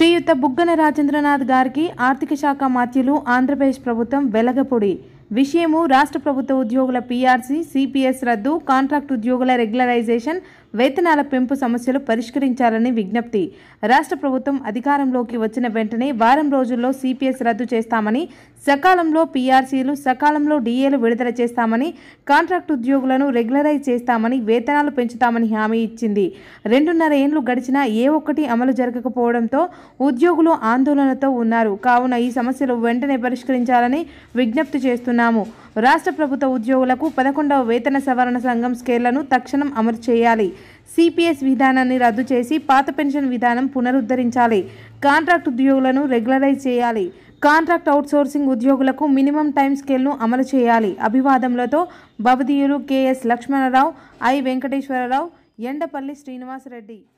శ్రీయుత బుగ్గన రాజేంద్రనాథ్ గారికి ఆర్థిక శాఖ మాత్యులు ఆంధ్రప్రదేశ్ ప్రభుత్వం వెలగపొడి విషయము రాష్ట్ర ప్రభుత్వ ఉద్యోగుల పీఆర్సీ సిపిఎస్ రద్దు కాంట్రాక్ట్ ఉద్యోగుల రెగ్యులరైజేషన్ వేతనాల పెంపు సమస్యలు పరిష్కరించాలని విజ్ఞప్తి రాష్ట్ర ప్రభుత్వం అధికారంలోకి వచ్చిన వెంటనే వారం రోజుల్లో సిపిఎస్ రద్దు చేస్తామని సకాలంలో పీఆర్సీలు సకాలంలో డిఏలు విడుదల చేస్తామని కాంట్రాక్ట్ ఉద్యోగులను రెగ్యులరైజ్ చేస్తామని వేతనాలు పెంచుతామని హామీ ఇచ్చింది రెండున్నర ఏండ్లు గడిచినా ఏ ఒక్కటి అమలు జరగకపోవడంతో ఉద్యోగులు ఆందోళనతో ఉన్నారు కావున ఈ సమస్యలు వెంటనే పరిష్కరించాలని విజ్ఞప్తి చేస్తున్నాము రాష్ట్ర ప్రభుత్వ ఉద్యోగులకు పదకొండవ వేతన సవరణ సంఘం స్కేళ్లను తక్షణం అమలు చేయాలి సిపిఎస్ విధానాన్ని రద్దు చేసి పాత పెన్షన్ విధానం పునరుద్ధరించాలి కాంట్రాక్ట్ ఉద్యోగులను రెగ్యులరైజ్ చేయాలి కాంట్రాక్ట్ అవుట్సోర్సింగ్ ఉద్యోగులకు మినిమం టైం స్కేల్ను అమలు చేయాలి అభివాదములతో భవదీయులు కెఎస్ లక్ష్మణరావు ఐ వెంకటేశ్వరరావు ఎండపల్లి శ్రీనివాసరెడ్డి